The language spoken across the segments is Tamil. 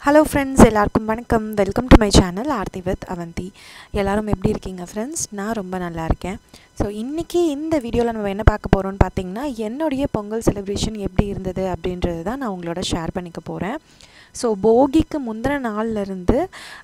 ஹலோ ஃப்ரெண்ட்ஸ் எல்லாருக்கும் வணக்கம் welcome to my channel Aarthi with Avanthi எல்லாரும் எப்படி இருக்கீங்க ஃப்ரெண்ட்ஸ் நான் ரொம்ப நல்லா இருக்கேன் ஸோ இன்றைக்கி இந்த வீடியோவில் நம்ம என்ன பார்க்க போகிறோம்னு பார்த்தீங்கன்னா என்னுடைய பொங்கல் செலிப்ரேஷன் எப்படி இருந்தது அப்படின்றது தான் நான் உங்களோட ஷேர் பண்ணிக்க போகிறேன் ஸோ போகிக்கு முந்தின நாள்லேருந்து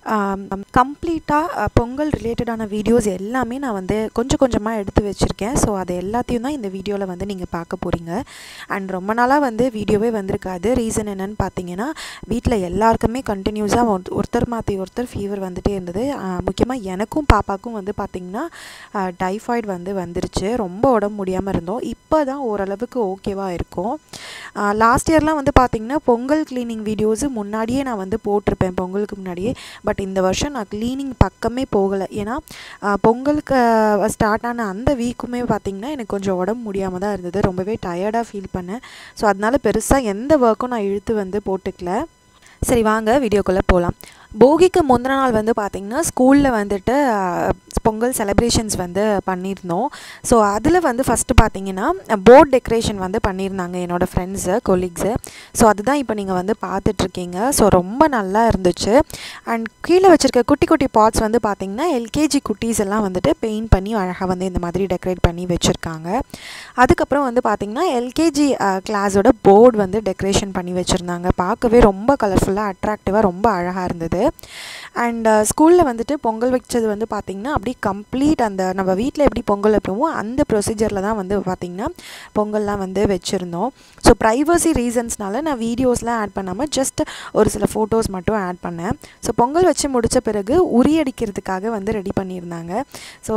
கம்ப்ளீட்டாக பொங்கல் ரிலேட்டடான வீடியோஸ் எல்லாமே நான் வந்து கொஞ்சம் கொஞ்சமாக எடுத்து வச்சுருக்கேன் ஸோ அது எல்லாத்தையும் தான் இந்த வீடியோவில் வந்து நீங்கள் பார்க்க போகிறீங்க அண்ட் ரொம்ப நாளாக வந்து வீடியோவே வந்திருக்காது ரீசன் என்னன்னு பார்த்தீங்கன்னா வீட்டில் எல்லாருக்குமே கண்டினியூஸாக ஒருத்தர் மாற்றி ஒருத்தர் ஃபீவர் வந்துட்டே இருந்தது முக்கியமாக எனக்கும் பாப்பாக்கும் வந்து பார்த்திங்கன்னா டைஃபாய்டு வந்து வந்துருச்சு ரொம்ப உடம்பு முடியாமல் இருந்தோம் இப்போ தான் ஓரளவுக்கு ஓகேவாக இருக்கும் லாஸ்ட் இயர்லாம் வந்து பார்த்திங்கன்னா பொங்கல் க்ளீனிங் வீடியோஸு முன்னாடியே நான் வந்து போட்டிருப்பேன் பொங்கலுக்கு முன்னாடியே பட் இந்த வருஷம் நான் க்ளீனிங் பக்கமே போகலை ஏன்னா பொங்கலுக்கு ஸ்டார்ட் ஆன அந்த வீக்குமே பார்த்திங்கன்னா எனக்கு கொஞ்சம் உடம்பு முடியாமல் தான் இருந்தது ரொம்பவே டயர்டாக ஃபீல் பண்ணேன் ஸோ அதனால் பெருசாக எந்த ஒர்க்கும் நான் இழுத்து வந்து போட்டுக்கல சரி வாங்க வீடியோக்குள்ளே போகலாம் போகிக்கு முந்தின நாள் வந்து பார்த்திங்கன்னா ஸ்கூலில் வந்துட்டு பொங்கல் செலிப்ரேஷன்ஸ் வந்து பண்ணியிருந்தோம் ஸோ அதில் வந்து ஃபஸ்ட்டு பார்த்தீங்கன்னா போர்ட் டெக்கரேஷன் வந்து பண்ணியிருந்தாங்க என்னோடய ஃப்ரெண்ட்ஸு கொலீக்ஸு ஸோ அதுதான் இப்போ நீங்கள் வந்து பார்த்துட்ருக்கீங்க ஸோ ரொம்ப நல்லா இருந்துச்சு அண்ட் கீழே வச்சுருக்க குட்டி குட்டி பாட்ஸ் வந்து பார்த்திங்கன்னா எல்கேஜி குட்டீஸ் எல்லாம் வந்துட்டு பெயிண்ட் பண்ணி அழகாக வந்து இந்த மாதிரி டெக்கரேட் பண்ணி வச்சுருக்காங்க அதுக்கப்புறம் வந்து பார்த்திங்கன்னா எல்கேஜி கிளாஸோட போர்டு வந்து டெக்கரேஷன் பண்ணி வச்சுருந்தாங்க பார்க்கவே ரொம்ப கலர்ஃபுல்லாக அட்ராக்டிவாக ரொம்ப அழகாக இருந்தது அண்ட் ஸ்கூலில் வந்துட்டு பொங்கல் வச்சது வந்து பார்த்திங்கன்னா அப்படி கம்ப்ளீட் அந்த நம்ம வீட்டில் எப்படி பொங்கல் வைப்போமோ அந்த ப்ரொசீஜரில் தான் வந்து பார்த்திங்கன்னா பொங்கல்லாம் வந்து வச்சுருந்தோம் ஸோ ப்ரைவசி ரீசன்ஸ்னால நான் வீடியோஸ்லாம் ஆட் பண்ணாமல் ஜஸ்ட் ஒரு சில ஃபோட்டோஸ் மட்டும் ஆட் பண்ணேன் ஸோ பொங்கல் வச்சு முடித்த பிறகு உரியடிக்கிறதுக்காக வந்து ரெடி பண்ணியிருந்தாங்க ஸோ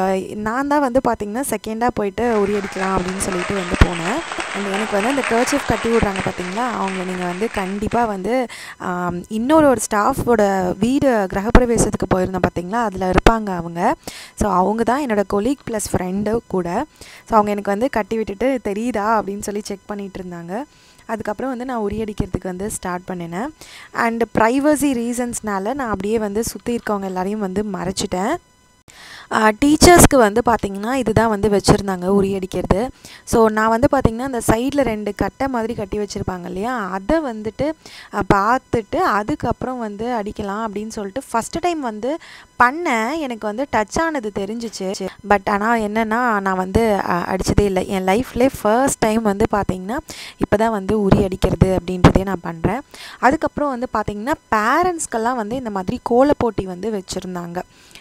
நான் தான் வந்து பார்த்திங்கன்னா செகண்டாக போயிட்டு உரியடிக்கலாம் அப்படின்னு சொல்லிட்டு வந்து போனேன் அண்ட் எனக்கு வந்து அந்த கர்ச்சிஃப் கட்டி விட்றாங்க பார்த்தீங்களா அவங்க நீங்கள் வந்து கண்டிப்பாக வந்து இன்னொரு ஒரு ஸ்டாஃபோட வீடு கிரகப்பிரவேசத்துக்கு போயிருந்தோம் பார்த்தீங்களா அதில் இருப்பாங்க அவங்க ஸோ அவங்க தான் என்னோடய கொலீக் ப்ளஸ் ஃப்ரெண்டு கூட ஸோ அவங்க எனக்கு வந்து கட்டி விட்டுட்டு தெரியுதா அப்படின்னு சொல்லி செக் பண்ணிகிட்டு இருந்தாங்க அதுக்கப்புறம் வந்து நான் உரியடிக்கிறதுக்கு வந்து ஸ்டார்ட் பண்ணினேன் அண்ட் ப்ரைவசி ரீசன்ஸ்னால நான் அப்படியே வந்து சுற்றி இருக்கவங்க எல்லாரையும் வந்து மறைச்சிட்டேன் டீச்சர்ஸ்க்கு வந்து பார்த்திங்கன்னா இதுதான் வந்து வச்சுருந்தாங்க உரியடிக்கிறது ஸோ நான் வந்து பார்த்திங்கன்னா அந்த சைடில் ரெண்டு கட்டை மாதிரி கட்டி வச்சுருப்பாங்க இல்லையா அதை வந்துட்டு பார்த்துட்டு அதுக்கப்புறம் வந்து அடிக்கலாம் அப்படின்னு சொல்லிட்டு ஃபஸ்ட்டு டைம் வந்து பண்ணேன் எனக்கு வந்து டச் ஆனது தெரிஞ்சிச்சு பட் ஆனால் என்னென்னா நான் வந்து அடித்ததே இல்லை என் லைஃப்லேயே ஃபர்ஸ்ட் டைம் வந்து பார்த்திங்கன்னா இப்போ தான் வந்து உரி அடிக்கிறது அப்படின்றதே நான் பண்ணுறேன் அதுக்கப்புறம் வந்து பார்த்திங்கன்னா பேரண்ட்ஸ்க்கெல்லாம் வந்து இந்த மாதிரி கோலப்போட்டி வந்து வச்சுருந்தாங்க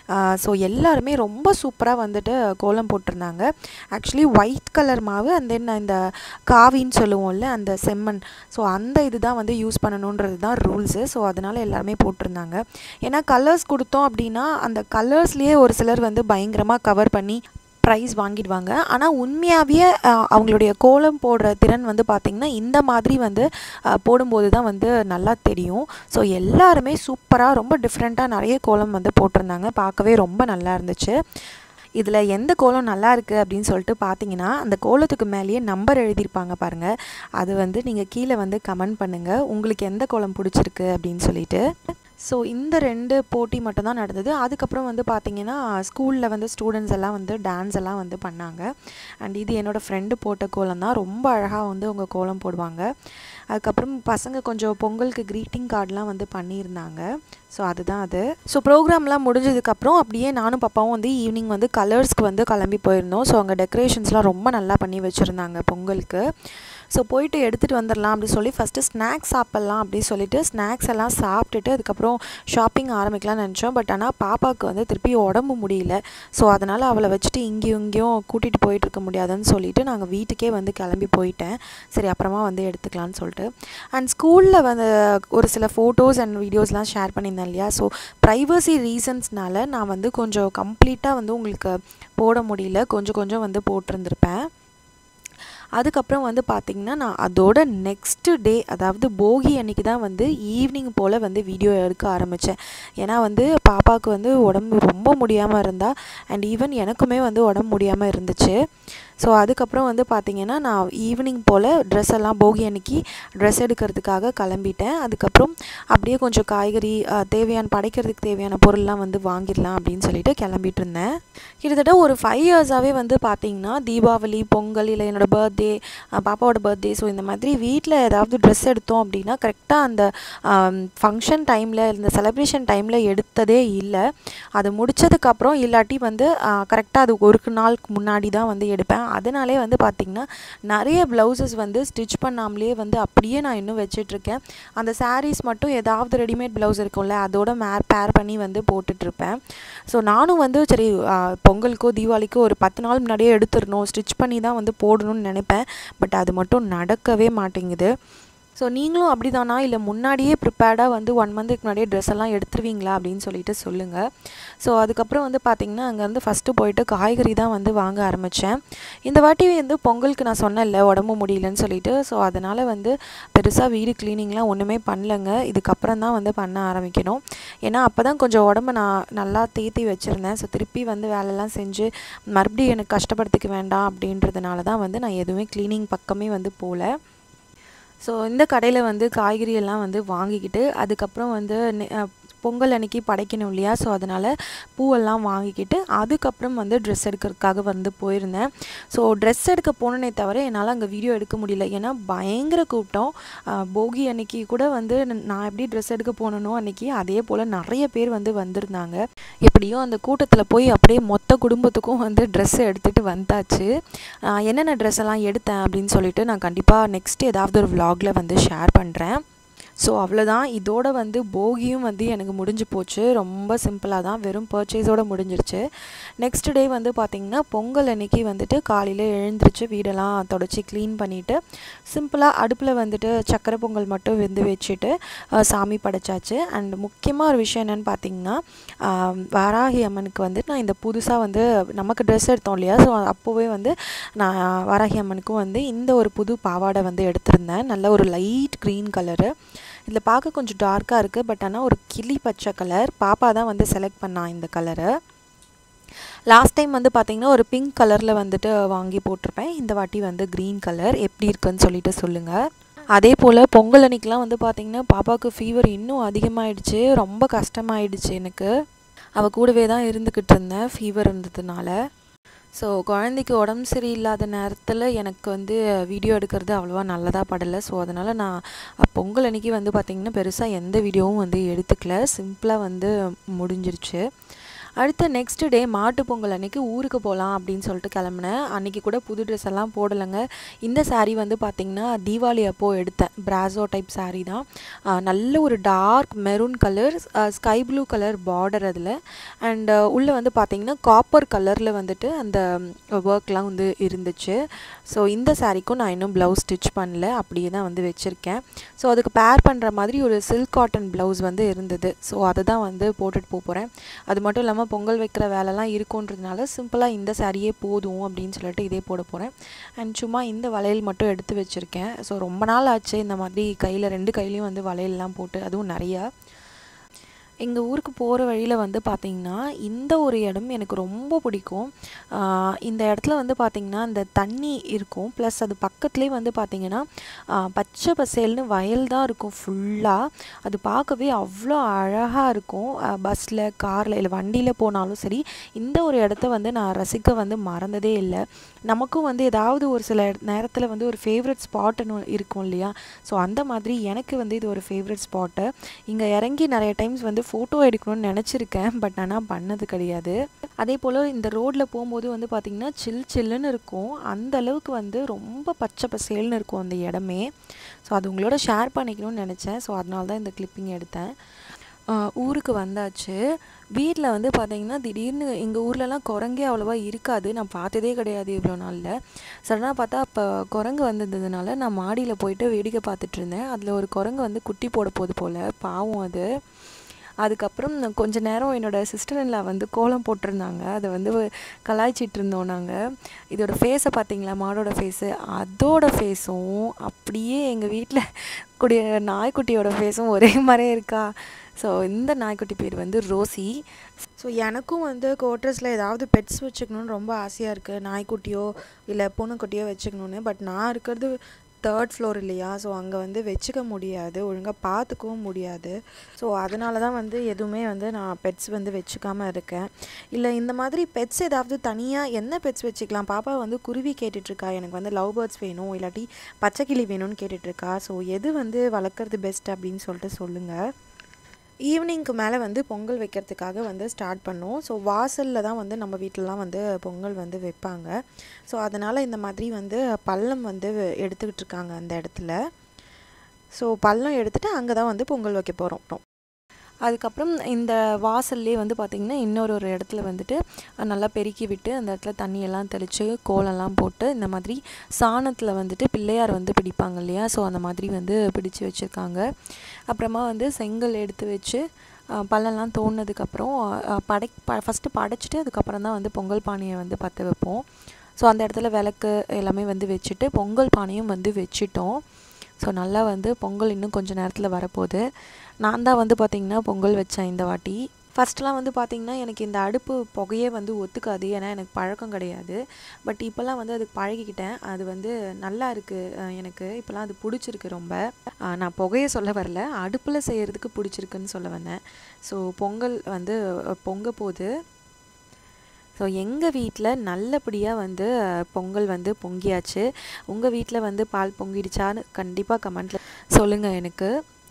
ஸோ எல்லாருமே ரொம்ப சூப்பராக வந்துட்டு கோலம் போட்டிருந்தாங்க ஆக்சுவலி ஒயிட் கலர் மாவு அண்ட் தென் இந்த காவின்னு சொல்லுவோம்ல அந்த செம்மண் ஸோ அந்த இது தான் வந்து யூஸ் பண்ணணுன்றது தான் ரூல்ஸு ஸோ அதனால் எல்லாருமே போட்டிருந்தாங்க ஏன்னா கலர்ஸ் கொடுத்தோம் அப்படின்னா அந்த கலர்ஸ்லேயே ஒரு சிலர் வந்து பயங்கரமாக கவர் பண்ணி ப்ரைஸ் வாங்கிடுவாங்க ஆனால் உண்மையாகவே அவங்களுடைய கோலம் போடுற திறன் வந்து பார்த்திங்கன்னா இந்த மாதிரி வந்து போடும்போது தான் வந்து நல்லா தெரியும் ஸோ எல்லாருமே சூப்பராக ரொம்ப டிஃப்ரெண்ட்டாக நிறைய கோலம் வந்து போட்டிருந்தாங்க பார்க்கவே ரொம்ப நல்லா இருந்துச்சு இதில் எந்த கோலம் நல்லா இருக்குது அப்படின்னு சொல்லிட்டு பார்த்தீங்கன்னா அந்த கோலத்துக்கு மேலேயே நம்பர் எழுதியிருப்பாங்க பாருங்கள் அது வந்து நீங்கள் கீழே வந்து கமெண்ட் பண்ணுங்கள் உங்களுக்கு எந்த கோலம் பிடிச்சிருக்கு அப்படின்னு சொல்லிட்டு ஸோ இந்த ரெண்டு போட்டி மட்டும்தான் நடந்தது அதுக்கப்புறம் வந்து பார்த்திங்கன்னா ஸ்கூலில் வந்து ஸ்டூடெண்ட்ஸ் எல்லாம் வந்து டான்ஸ் எல்லாம் வந்து பண்ணாங்க அண்ட் இது என்னோடய ஃப்ரெண்டு போட்ட கோலம் தான் ரொம்ப அழகாக வந்து அவங்க கோலம் போடுவாங்க அதுக்கப்புறம் பசங்க கொஞ்சம் பொங்கலுக்கு க்ரீட்டிங் கார்டெலாம் வந்து பண்ணியிருந்தாங்க ஸோ அதுதான் அது ஸோ ப்ரோக்ராம்லாம் முடிஞ்சதுக்கப்புறம் அப்படியே நானும் பாப்பாவும் வந்து ஈவினிங் வந்து கலர்ஸ்க்கு வந்து கிளம்பி போயிருந்தோம் ஸோ அங்கே டெக்கரேஷன்ஸ்லாம் ரொம்ப நல்லா பண்ணி வச்சுருந்தாங்க பொங்கலுக்கு ஸோ போயிட்டு எடுத்துகிட்டு வந்துடலாம் அப்படின்னு சொல்லி ஃபஸ்ட்டு ஸ்நாக்ஸ் சாப்பிட்லாம் அப்படின்னு சொல்லிட்டு ஸ்நாக்ஸ் எல்லாம் சாப்பிட்டுட்டு அதுக்கப்புறம் ஷாப்பிங் ஆரம்பிக்கலாம்னு நினச்சோம் பட் ஆனால் பாப்பாவுக்கு வந்து திருப்பி உடம்பு முடியல ஸோ அதனால் அவளை வச்சுட்டு இங்கேயும் இங்கேயும் கூட்டிகிட்டு போயிட்டு இருக்க முடியாதுன்னு சொல்லிட்டு நாங்கள் வீட்டுக்கே வந்து கிளம்பி போயிட்டேன் சரி அப்புறமா வந்து எடுத்துக்கலான்னு சொல்லிட்டு அண்ட் ஸ்கூலில் வந்து ஒரு சில ஃபோட்டோஸ் அண்ட் வீடியோஸ்லாம் ஷேர் பண்ணியிருந்தேன் இல்லையா ஸோ ப்ரைவசி ரீசன்ஸ்னால நான் வந்து கொஞ்சம் கம்ப்ளீட்டாக வந்து உங்களுக்கு போட முடியல கொஞ்சம் கொஞ்சம் வந்து போட்டிருந்துருப்பேன் அதுக்கப்புறம் வந்து பார்த்திங்கன்னா நான் அதோட நெக்ஸ்ட்டு டே அதாவது போகி அன்றைக்கி தான் வந்து ஈவினிங் போல் வந்து வீடியோ எடுக்க ஆரம்பித்தேன் ஏன்னா வந்து பாப்பாவுக்கு வந்து உடம்பு ரொம்ப முடியாமல் இருந்தால் அண்ட் ஈவன் எனக்குமே வந்து உடம்பு முடியாமல் இருந்துச்சு ஸோ அதுக்கப்புறம் வந்து பார்த்திங்கன்னா நான் ஈவினிங் போல் ட்ரெஸ் எல்லாம் போகி அன்னைக்கு ட்ரெஸ் எடுக்கிறதுக்காக கிளம்பிட்டேன் அதுக்கப்புறம் அப்படியே கொஞ்சம் காய்கறி தேவையான படைக்கிறதுக்கு தேவையான பொருள்லாம் வந்து வாங்கிடலாம் அப்படின்னு சொல்லிட்டு கிளம்பிட்டு இருந்தேன் கிட்டத்தட்ட ஒரு ஃபைவ் இயர்ஸாகவே வந்து பார்த்திங்கன்னா தீபாவளி பொங்கல் இல்லை என்னோடய பர்த்டே பாப்பாவோட பர்த்டே ஸோ இந்த மாதிரி வீட்டில் ஏதாவது ட்ரெஸ் எடுத்தோம் அப்படின்னா கரெக்டாக அந்த ஃபங்க்ஷன் டைமில் இந்த செலப்ரேஷன் டைமில் எடுத்ததே இல்லை அது முடித்ததுக்கப்புறம் இல்லாட்டி வந்து கரெக்டாக அது ஒரு நாளுக்கு முன்னாடி தான் வந்து எடுப்பேன் அதனாலே வந்து பார்த்திங்கன்னா நிறைய ப்ளவுசஸ் வந்து ஸ்டிச் பண்ணாமலே வந்து அப்படியே நான் இன்னும் வச்சிட்ருக்கேன் அந்த சாரீஸ் மட்டும் ஏதாவது ரெடிமேட் ப்ளவுஸ் இருக்கும்ல அதோட மே பேர் பண்ணி வந்து போட்டுட்ருப்பேன் ஸோ நானும் வந்து சரி பொங்கலுக்கோ தீபாவளிக்கோ ஒரு பத்து நாள் முன்னாடியே எடுத்துடணும் ஸ்டிச் பண்ணி தான் வந்து போடணும்னு நினைப்பேன் பட் அது மட்டும் நடக்கவே மாட்டேங்குது ஸோ நீங்களும் அப்படி தானா இல்லை முன்னாடியே ப்ரிப்பேர்டாக வந்து ஒன் மந்த்துக்கு முன்னாடியே ட்ரெஸ் எல்லாம் எடுத்துருவீங்களா அப்படின்னு சொல்லிட்டு சொல்லுங்கள் ஸோ அதுக்கப்புறம் வந்து பார்த்திங்கன்னா அங்கே வந்து ஃபஸ்ட்டு போயிட்டு காய்கறி தான் வந்து வாங்க ஆரம்பித்தேன் இந்த வாட்டி வந்து பொங்கலுக்கு நான் சொன்னேன்ல உடம்பு முடியலன்னு சொல்லிட்டு ஸோ அதனால் வந்து பெருசாக வீடு க்ளீனிங்லாம் ஒன்றுமே பண்ணலைங்க இதுக்கப்புறம் தான் வந்து பண்ண ஆரம்பிக்கணும் ஏன்னா அப்போ தான் கொஞ்சம் உடம்பு நான் நல்லா தேத்தி வச்சுருந்தேன் ஸோ திருப்பி வந்து வேலையெல்லாம் செஞ்சு மறுபடியும் எனக்கு கஷ்டப்படுத்திக்க வேண்டாம் அப்படின்றதுனால தான் வந்து நான் எதுவுமே க்ளீனிங் பக்கமே வந்து போகல ஸோ இந்த கடையில் வந்து காய்கறி எல்லாம் வந்து வாங்கிக்கிட்டு அதுக்கப்புறம் வந்து பொங்கல் அன்னைக்கு படைக்கணும் இல்லையா ஸோ அதனால் பூவெல்லாம் வாங்கிக்கிட்டு அதுக்கப்புறம் வந்து ட்ரெஸ் எடுக்கிறதுக்காக வந்து போயிருந்தேன் ஸோ ட்ரெஸ் எடுக்க போனனே தவிர என்னால் அங்கே வீடியோ எடுக்க முடியல ஏன்னா பயங்கர கூட்டம் போகி அன்னைக்கு கூட வந்து நான் எப்படி ட்ரெஸ் எடுக்க போனனோ அன்னைக்கு அதே போல் நிறைய பேர் வந்து வந்திருந்தாங்க எப்படியோ அந்த கூட்டத்தில் போய் அப்படியே மொத்த குடும்பத்துக்கும் வந்து ட்ரெஸ் எடுத்துகிட்டு வந்தாச்சு என்னென்ன ட்ரெஸ் எல்லாம் எடுத்தேன் அப்படின்னு சொல்லிட்டு நான் கண்டிப்பாக நெக்ஸ்ட் ஏதாவது ஒரு விலாகில் வந்து ஷேர் பண்ணுறேன் ஸோ அவ்வளோதான் இதோட வந்து போகியும் வந்து எனக்கு முடிஞ்சு போச்சு ரொம்ப சிம்பிளாக தான் வெறும் பர்ச்சேஸோடு முடிஞ்சிருச்சு நெக்ஸ்ட் டே வந்து பார்த்திங்கன்னா பொங்கல் அன்னைக்கு வந்துட்டு காலையில் எழுந்திரிச்சு வீடெல்லாம் தொடச்சி க்ளீன் பண்ணிவிட்டு சிம்பிளாக அடுப்பில் வந்துட்டு சக்கரை பொங்கல் மட்டும் வெந்து வச்சுட்டு சாமி படைச்சாச்சு அண்ட் முக்கியமாக ஒரு விஷயம் என்னென்னு பார்த்தீங்கன்னா வாராகி அம்மனுக்கு வந்து நான் இந்த புதுசாக வந்து நமக்கு ட்ரெஸ் எடுத்தோம் இல்லையா ஸோ அப்போவே வந்து நான் வாராகி அம்மனுக்கும் வந்து இந்த ஒரு புது பாவாடை வந்து எடுத்திருந்தேன் நல்ல ஒரு லைட் க்ரீன் கலரு இதில் பார்க்க கொஞ்சம் டார்க்காக இருக்குது பட் ஆனால் ஒரு கிளி பச்சை கலர் பாப்பா தான் வந்து செலக்ட் பண்ணான் இந்த கலரை லாஸ்ட் டைம் வந்து பார்த்திங்கன்னா ஒரு பிங்க் கலரில் வந்துட்டு வாங்கி போட்டிருப்பேன் இந்த வாட்டி வந்து க்ரீன் கலர் எப்படி இருக்குன்னு சொல்லிட்டு சொல்லுங்கள் அதே போல் பொங்கல் அன்னைக்கெலாம் வந்து பார்த்திங்கன்னா பாப்பாவுக்கு ஃபீவர் இன்னும் அதிகமாகிடுச்சு ரொம்ப கஷ்டமாயிடுச்சு எனக்கு அவள் கூடவே தான் இருந்துக்கிட்டு இருந்தேன் ஃபீவர் இருந்ததுனால ஸோ குழந்தைக்கு உடம்பு சரியில்லாத நேரத்தில் எனக்கு வந்து வீடியோ எடுக்கிறது அவ்வளோவா நல்லதாக படலை ஸோ அதனால் நான் பொங்கல் அன்னைக்கு வந்து பார்த்திங்கன்னா பெருசாக எந்த வீடியோவும் வந்து எடுத்துக்கல சிம்பிளாக வந்து முடிஞ்சிருச்சு அடுத்த நெக்ஸ்ட் டே மாட்டு பொங்கல் அன்னைக்கு ஊருக்கு போகலாம் அப்படின்னு சொல்லிட்டு கிளம்புனேன் அன்றைக்கி கூட புது ட்ரெஸ் எல்லாம் போடலைங்க இந்த சாரீ வந்து பார்த்திங்கன்னா தீபாவளி அப்போது எடுத்தேன் பிராசோ டைப் சாரீ தான் நல்ல ஒரு dark maroon colour sky blue colour border அதில் அண்ட் உள்ளே வந்து பார்த்திங்கன்னா காப்பர் கலரில் வந்துட்டு அந்த ஒர்க்லாம் வந்து இருந்துச்சு ஸோ இந்த சாரீக்கும் நான் இன்னும் ப்ளவுஸ் ஸ்டிச் பண்ணல அப்படியே தான் வந்து வச்சுருக்கேன் ஸோ அதுக்கு பேர் பண்ணுற மாதிரி ஒரு சில்க் காட்டன் ப்ளவுஸ் வந்து இருந்தது ஸோ அதை தான் வந்து போட்டுட்டு போக போகிறேன் அது மட்டும் இல்லாமல் பொங்கல் வைக்கிற வேலைலாம் இருக்குன்றதுனால சிம்பிளாக இந்த சாரியே போதும் அப்படின்னு சொல்லிட்டு இதே போட போகிறேன் அண்ட் சும்மா இந்த வளையல் மட்டும் எடுத்து வச்சுருக்கேன் ஸோ ரொம்ப நாள் ஆச்சு இந்த மாதிரி கையில் ரெண்டு கையிலையும் வந்து வளையல்லாம் போட்டு அதுவும் நிறையா எங்கள் ஊருக்கு போகிற வழியில் வந்து பார்த்திங்கன்னா இந்த ஒரு இடம் எனக்கு ரொம்ப பிடிக்கும் இந்த இடத்துல வந்து பார்த்திங்கன்னா இந்த தண்ணி இருக்கும் ப்ளஸ் அது பக்கத்துலேயே வந்து பார்த்திங்கன்னா பச்சை பசேல்னு வயல் தான் இருக்கும் ஃபுல்லாக அது பார்க்கவே அவ்வளோ அழகாக இருக்கும் பஸ்ஸில் காரில் இல்லை வண்டியில் போனாலும் சரி இந்த ஒரு இடத்த வந்து நான் ரசிக்க வந்து மறந்ததே இல்லை நமக்கும் வந்து ஏதாவது ஒரு சில நேரத்தில் வந்து ஒரு ஃபேவரட் ஸ்பாட்டுன்னு இருக்கும் இல்லையா ஸோ அந்த மாதிரி எனக்கு வந்து இது ஒரு ஃபேவரட் ஸ்பாட்டு இங்கே இறங்கி நிறைய டைம்ஸ் வந்து ஃபோட்டோ எடுக்கணும்னு நினச்சிருக்கேன் பட் ஆனால் பண்ணது கிடையாது அதே போல் இந்த ரோட்டில் போகும்போது வந்து பார்த்திங்கன்னா சில் சில்லுன்னு இருக்கும் அந்த அளவுக்கு வந்து ரொம்ப பச்சை பசேல்னு இருக்கும் அந்த இடமே ஸோ அது உங்களோட ஷேர் பண்ணிக்கணும்னு நினச்சேன் ஸோ அதனால தான் இந்த கிளிப்பிங் எடுத்தேன் ஊருக்கு வந்தாச்சு வீட்டில் வந்து பார்த்திங்கன்னா திடீர்னு எங்கள் ஊர்லலாம் குரங்கே அவ்வளோவா இருக்காது நான் பார்த்ததே கிடையாது இவ்வளோ நாளில் சடனாக பார்த்தா அப்போ குரங்கு வந்திருந்ததுனால நான் மாடியில் போயிட்டு வேடிக்கை பார்த்துட்டு இருந்தேன் அதில் ஒரு குரங்கு வந்து குட்டி போட போகுது போல் பாவம் அது அதுக்கப்புறம் கொஞ்ச நேரம் என்னோடய சிஸ்டர்ல வந்து கோலம் போட்டிருந்தாங்க அதை வந்து கலாய்ச்சிட்டு இருந்தோம் நாங்கள் இதோட ஃபேஸை பார்த்தீங்களா மாடோட ஃபேஸு அதோட ஃபேஸும் அப்படியே எங்கள் வீட்டில் கூடிய நாய்க்குட்டியோட ஃபேஸும் ஒரே மாதிரியே இருக்கா ஸோ இந்த நாய்க்குட்டி பேர் வந்து ரோசி ஸோ எனக்கும் வந்து குவார்ட்டர்ஸில் ஏதாவது பெட்ஸ் வச்சுக்கணுன்னு ரொம்ப ஆசையாக இருக்குது நாய்க்குட்டியோ இல்லை பூனைக்குட்டியோ வச்சுக்கணுன்னு பட் நான் இருக்கிறது தேர்ட் ஃப்ளோர் இல்லையா ஸோ அங்கே வந்து வச்சுக்க முடியாது ஒழுங்காக பார்த்துக்கவும் முடியாது ஸோ அதனால தான் வந்து எதுவுமே வந்து நான் பெட்ஸ் வந்து வச்சுக்காமல் இருக்கேன் இல்லை இந்த மாதிரி பெட்ஸ் ஏதாவது தனியாக என்ன பெட்ஸ் வச்சுக்கலாம் பாப்பா வந்து குருவி கேட்டுட்ருக்கா எனக்கு வந்து லவ் பேர்ட்ஸ் வேணும் இல்லாட்டி பச்சைக்கிளி வேணும்னு கேட்டுட்ருக்கா ஸோ எது வந்து வளர்க்குறது பெஸ்ட் அப்படின்னு சொல்லிட்டு சொல்லுங்கள் ஈவினிங்க்கு மேலே வந்து பொங்கல் வைக்கிறதுக்காக வந்து ஸ்டார்ட் பண்ணோம் ஸோ வாசலில் தான் வந்து நம்ம வீட்டிலலாம் வந்து பொங்கல் வந்து வைப்பாங்க ஸோ அதனால் இந்த மாதிரி வந்து பள்ளம் வந்து எடுத்துக்கிட்டு இருக்காங்க அந்த இடத்துல ஸோ பள்ளம் எடுத்துகிட்டு அங்கே தான் வந்து பொங்கல் வைக்க போகிறோம் அதுக்கப்புறம் இந்த வாசல்லே வந்து பார்த்திங்கன்னா இன்னொரு ஒரு இடத்துல வந்துட்டு நல்லா பெருக்கி விட்டு அந்த இடத்துல தண்ணியெல்லாம் தெளித்து கோலம்லாம் போட்டு இந்த மாதிரி சாணத்தில் வந்துட்டு பிள்ளையார் வந்து பிடிப்பாங்க இல்லையா ஸோ அந்த மாதிரி வந்து பிடிச்சு வச்சுருக்காங்க அப்புறமா வந்து செங்கல் எடுத்து வச்சு பள்ளம்லாம் தோணுனதுக்கப்புறம் படை ப ஃபஸ்ட்டு படைச்சிட்டு அதுக்கப்புறம் தான் வந்து பொங்கல் பானையை வந்து பற்ற வைப்போம் ஸோ அந்த இடத்துல விளக்கு எல்லாமே வந்து வச்சுட்டு பொங்கல் பானையும் வந்து வச்சுட்டோம் ஸோ நல்லா வந்து பொங்கல் இன்னும் கொஞ்சம் நேரத்தில் வரப்போகுது நான் தான் வந்து பார்த்திங்கன்னா பொங்கல் வச்சேன் இந்த வாட்டி ஃபஸ்ட்லாம் வந்து பார்த்திங்கன்னா எனக்கு இந்த அடுப்பு புகையே வந்து ஒத்துக்காது ஏன்னா எனக்கு பழக்கம் கிடையாது பட் இப்போல்லாம் வந்து அதுக்கு பழகிக்கிட்டேன் அது வந்து நல்லா இருக்குது எனக்கு இப்போல்லாம் அது பிடிச்சிருக்கு ரொம்ப நான் புகையை சொல்ல வரல அடுப்பில் செய்கிறதுக்கு பிடிச்சிருக்குன்னு சொல்ல வந்தேன் ஸோ பொங்கல் வந்து பொங்க போகுது ஸோ எங்கள் வீட்டில் நல்லபடியாக வந்து பொங்கல் வந்து பொங்கியாச்சு உங்கள் வீட்டில் வந்து பால் பொங்கிடுச்சான்னு கண்டிப்பாக கமெண்ட்டில் சொல்லுங்கள் எனக்கு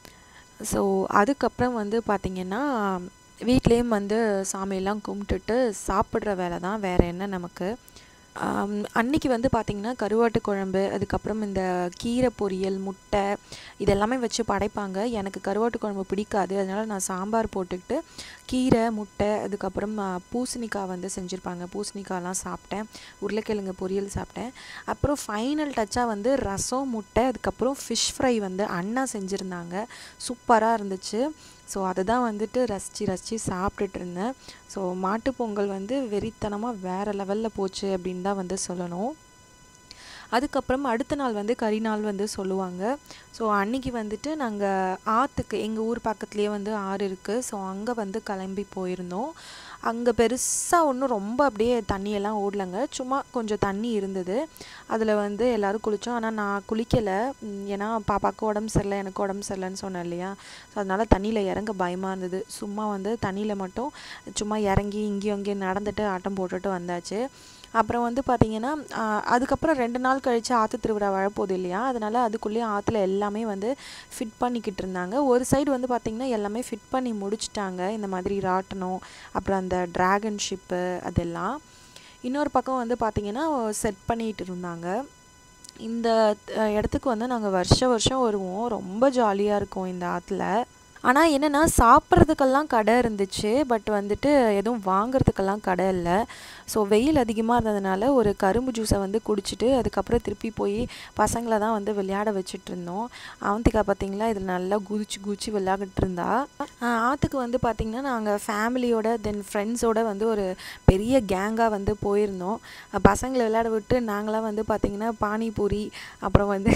ஸோ அதுக்கப்புறம் வந்து பார்த்திங்கன்னா வீட்லேயும் வந்து சாமியெல்லாம் கும்பிட்டுட்டு சாப்பிட்ற வேலை தான் வேறு என்ன நமக்கு அன்னைக்கு வந்து பார்த்திங்கன்னா கருவாட்டு குழம்பு அதுக்கப்புறம் இந்த கீரை பொரியல் முட்டை இதெல்லாமே வச்சு படைப்பாங்க எனக்கு கருவாட்டு குழம்பு பிடிக்காது அதனால் நான் சாம்பார் போட்டுக்கிட்டு கீரை முட்டை அதுக்கப்புறம் பூசணிக்காய் வந்து செஞ்சுருப்பாங்க பூசணிக்காய்லாம் சாப்பிட்டேன் உருளைக்கிழங்கு பொரியல் சாப்பிட்டேன் அப்புறம் ஃபைனல் டச்சாக வந்து ரசம் முட்டை அதுக்கப்புறம் ஃபிஷ் ஃப்ரை வந்து அண்ணா செஞ்சுருந்தாங்க சூப்பராக இருந்துச்சு ஸோ அதை தான் வந்துட்டு ரசித்து ரசித்து சாப்பிட்டுட்டு இருந்தேன் ஸோ மாட்டு பொங்கல் வந்து வெறித்தனமாக வேறு லெவலில் போச்சு அப்படின்னு தான் வந்து சொல்லணும் அதுக்கப்புறம் அடுத்த நாள் வந்து கறி நாள் வந்து சொல்லுவாங்க ஸோ அன்றைக்கி வந்துட்டு நாங்கள் ஆற்றுக்கு எங்கள் ஊர் பக்கத்துலேயே வந்து ஆறு இருக்குது ஸோ அங்கே வந்து கிளம்பி போயிருந்தோம் அங்கே பெருசாக ஒன்றும் ரொம்ப அப்படியே தண்ணியெல்லாம் ஓடலைங்க சும்மா கொஞ்சம் தண்ணி இருந்தது அதில் வந்து எல்லோரும் குளித்தோம் ஆனால் நான் குளிக்கலை ஏன்னா பாப்பாவுக்கு உடம்பு சரியில்லை எனக்கு உடம்பு சரியில்லைன்னு சொன்னேன் இல்லையா ஸோ அதனால் தண்ணியில் இறங்க பயமாக இருந்தது சும்மா வந்து தண்ணியில் மட்டும் சும்மா இறங்கி இங்கேயும் அங்கேயும் நடந்துட்டு ஆட்டம் போட்டுட்டு வந்தாச்சு அப்புறம் வந்து பார்த்திங்கன்னா அதுக்கப்புறம் ரெண்டு நாள் கழித்து ஆற்று திருவிழா வரப்போகுது இல்லையா அதனால் அதுக்குள்ளேயே ஆற்றுல எல்லாமே வந்து ஃபிட் பண்ணிக்கிட்டு இருந்தாங்க ஒரு சைடு வந்து பார்த்திங்கன்னா எல்லாமே ஃபிட் பண்ணி முடிச்சிட்டாங்க இந்த மாதிரி ராட்டனம் அப்புறம் அந்த ட்ராகன் ஷிப்பு அதெல்லாம் இன்னொரு பக்கம் வந்து பார்த்திங்கன்னா செட் பண்ணிகிட்டு இருந்தாங்க இந்த இடத்துக்கு வந்து நாங்கள் வருஷ வருஷம் வருவோம் ரொம்ப ஜாலியாக இருக்கும் இந்த ஆற்றுல ஆனால் என்னென்னா சாப்பிட்றதுக்கெல்லாம் கடை இருந்துச்சு பட் வந்துட்டு எதுவும் வாங்குறதுக்கெல்லாம் கடை இல்லை ஸோ வெயில் அதிகமாக இருந்ததுனால ஒரு கரும்பு ஜூஸை வந்து குடிச்சிட்டு அதுக்கப்புறம் திருப்பி போய் பசங்களை தான் வந்து விளையாட வச்சுட்டு இருந்தோம் அவந்திகா பார்த்திங்களா இதில் நல்லா குதிச்சு குதிச்சு விளையாடிட்டு இருந்தா ஆற்றுக்கு வந்து பார்த்திங்கன்னா நாங்கள் ஃபேமிலியோட தென் ஃப்ரெண்ட்ஸோட வந்து ஒரு பெரிய கேங்காக வந்து போயிருந்தோம் பசங்களை விளையாட விட்டு நாங்களாம் வந்து பார்த்திங்கன்னா பானிபூரி அப்புறம் வந்து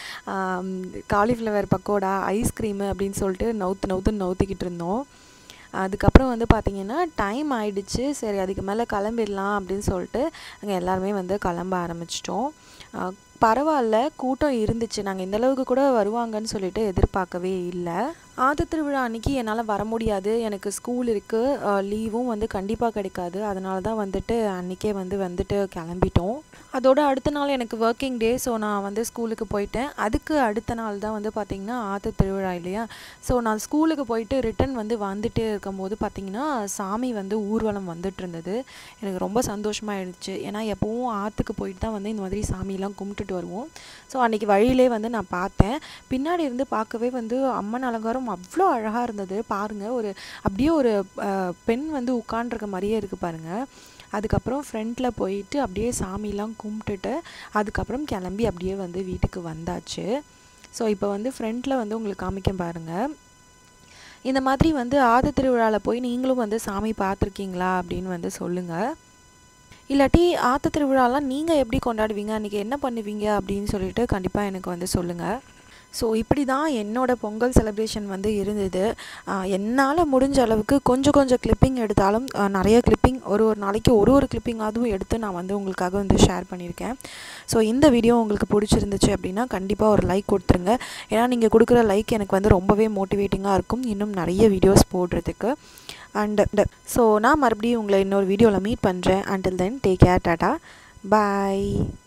காலிஃப்ளவர் பக்கோடா ஐஸ்கிரீமு அப்படின்னு சொல்லிட்டு நவுத்து நவுத்து நவுத்திக்கிட்டு இருந்தோம் அதுக்கப்புறம் வந்து பார்த்திங்கன்னா டைம் ஆயிடுச்சு சரி அதுக்கு மேலே கிளம்பிடலாம் அப்படின்னு சொல்லிட்டு நாங்கள் எல்லாருமே வந்து கிளம்ப ஆரம்பிச்சிட்டோம் பரவாயில்ல கூட்டம் இருந்துச்சு நாங்கள் இந்த அளவுக்கு கூட வருவாங்கன்னு சொல்லிட்டு எதிர்பார்க்கவே இல்லை ஆத்து திருவிழா அன்றைக்கி என்னால் வர முடியாது எனக்கு ஸ்கூல் இருக்குது லீவும் வந்து கண்டிப்பாக கிடைக்காது அதனால தான் வந்துட்டு அன்றைக்கே வந்து வந்துட்டு கிளம்பிட்டோம் அதோட அடுத்த நாள் எனக்கு ஒர்க்கிங் டே ஸோ நான் வந்து ஸ்கூலுக்கு போயிட்டேன் அதுக்கு அடுத்த நாள் தான் வந்து பார்த்திங்கன்னா ஆத்து திருவிழா இல்லையா ஸோ நான் ஸ்கூலுக்கு போயிட்டு ரிட்டன் வந்து வந்துட்டு இருக்கும்போது பார்த்திங்கன்னா சாமி வந்து ஊர்வலம் வந்துட்டு இருந்தது எனக்கு ரொம்ப சந்தோஷமாயிடுச்சு ஏன்னா எப்போவும் ஆற்றுக்கு போயிட்டு தான் வந்து இந்த மாதிரி சாமியெல்லாம் கும்பிட்டுட்டு வருவோம் ஸோ அன்றைக்கி வழியிலே வந்து நான் பார்த்தேன் பின்னாடி இருந்து பார்க்கவே வந்து அம்மன் அலங்காரம் அவ்வளோ அழகாக இருந்தது பாருங்கள் ஒரு அப்படியே ஒரு பெண் வந்து உட்காண்டிருக்க மாதிரியே இருக்குது பாருங்கள் அதுக்கப்புறம் ஃப்ரண்ட்டில் போயிட்டு அப்படியே சாமிலாம் கும்பிட்டுட்டு அதுக்கப்புறம் கிளம்பி அப்படியே வந்து வீட்டுக்கு வந்தாச்சு ஸோ இப்போ வந்து ஃப்ரண்ட்டில் வந்து உங்களுக்கு காமிக்க பாருங்கள் இந்த மாதிரி வந்து ஆத திருவிழாவில் போய் நீங்களும் வந்து சாமி பார்த்துருக்கீங்களா அப்படின்னு வந்து சொல்லுங்கள் இல்லாட்டி ஆத்த திருவிழாலாம் நீங்கள் எப்படி கொண்டாடுவீங்க அன்றைக்கி என்ன பண்ணுவீங்க அப்படின்னு சொல்லிட்டு கண்டிப்பாக எனக்கு வந்து சொல்லுங்கள் ஸோ இப்படி தான் என்னோடய பொங்கல் செலிப்ரேஷன் வந்து இருந்தது என்னால் முடிஞ்ச அளவுக்கு கொஞ்சம் கொஞ்சம் கிளிப்பிங் எடுத்தாலும் நிறைய கிளிப்பிங் ஒரு ஒரு நாளைக்கு ஒரு ஒரு கிளிப்பிங் அதுவும் எடுத்து நான் வந்து உங்களுக்காக வந்து ஷேர் பண்ணியிருக்கேன் ஸோ இந்த வீடியோ உங்களுக்கு பிடிச்சிருந்துச்சு அப்படின்னா கண்டிப்பாக ஒரு லைக் கொடுத்துருங்க ஏன்னா நீங்கள் கொடுக்குற லைக் எனக்கு வந்து ரொம்பவே மோட்டிவேட்டிங்காக இருக்கும் இன்னும் நிறைய வீடியோஸ் போடுறதுக்கு அண்ட் ஸோ நான் மறுபடியும் உங்களை இன்னொரு வீடியோவில் மீட் பண்ணுறேன் until then take care tata பாய்